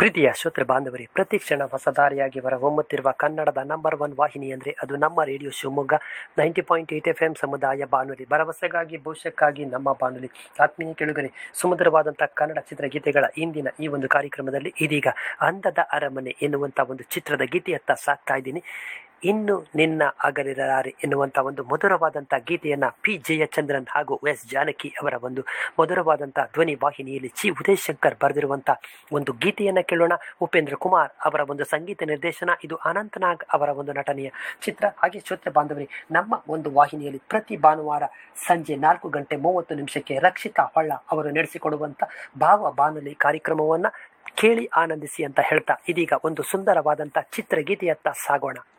ಪ್ರೀತಿಯ ಶ್ರೋತೃ ಬಾಂಧವರೇ ಪ್ರತಿ ಕ್ಷಣ ಹೊಸ ದಾರಿಯಾಗಿ ಹೊಮ್ಮುತ್ತಿರುವ ಕನ್ನಡದ ನಂಬರ್ ಒನ್ ವಾಹಿನಿ ಅಂದರೆ ಅದು ನಮ್ಮ radio Shivamogga ninety point eight F M ಸಮುದಾಯ ಬಾನುಲಿ ಭರವಸೆಗಾಗಿ ಭವಿಷ್ಯಕ್ಕಾಗಿ ನಮ್ಮ ಬಾನುಲಿ ಆತ್ಮೀಯ ಕೆಳುಗರೆ ಸುಮಧುರವಾದಂಥ ಕನ್ನಡ ಚಿತ್ರಗೀತೆಗಳ ಇಂದಿನ ಈ ಒಂದು ಕಾರ್ಯಕ್ರಮದಲ್ಲಿ ಇದೀಗ ಅಂದದ ಅರಮನೆ ಎನ್ನುವಂಥ ಒಂದು ಚಿತ್ರದ ಗೀತೆಯತ್ತ ಸಾಕ್ತಾ ಇದ್ದೀನಿ ಇನ್ನು ನಿನ್ನ ಅಗಲಿರಲಾರೆ ಎನ್ನುವಂಥ ಒಂದು ಮಧುರವಾದಂಥ ಗೀತೆಯನ್ನು ಪಿ ಜಯಚಂದ್ರನ್ ಹಾಗೂ ಎಸ್ ಜಾನಕಿ ಅವರ ಒಂದು ಮಧುರವಾದಂಥ ಧ್ವನಿ ವಾಹಿನಿಯಲ್ಲಿ ಚಿ ಉದಯ್ ಶಂಕರ್ ಬರೆದಿರುವಂಥ ಒಂದು ಗೀತೆಯನ್ನು ಕೇಳೋಣ ಉಪೇಂದ್ರ ಕುಮಾರ್ ಅವರ ಒಂದು ಸಂಗೀತ ನಿರ್ದೇಶನ ಇದು ಅನಂತನಾಗ್ ಅವರ ಒಂದು ನಟನೆಯ ಚಿತ್ರ ಹಾಗೆ ಶ್ರೋತ್ರ ಬಾಂಧವರೇ ನಮ್ಮ ಒಂದು ವಾಹಿನಿಯಲ್ಲಿ ಪ್ರತಿ ಭಾನುವಾರ ಸಂಜೆ ನಾಲ್ಕು ಗಂಟೆ ಮೂವತ್ತು ನಿಮಿಷಕ್ಕೆ ರಕ್ಷಿತಾ ಹೊಳ್ಳ ಅವರು ನಡೆಸಿಕೊಡುವಂಥ ಭಾವ ಬಾನುಲಿ ಕಾರ್ಯಕ್ರಮವನ್ನು ಕೇಳಿ ಆನಂದಿಸಿ ಅಂತ ಹೇಳ್ತಾ ಇದೀಗ ಒಂದು ಸುಂದರವಾದಂಥ ಚಿತ್ರಗೀತೆಯತ್ತ ಸಾಗೋಣ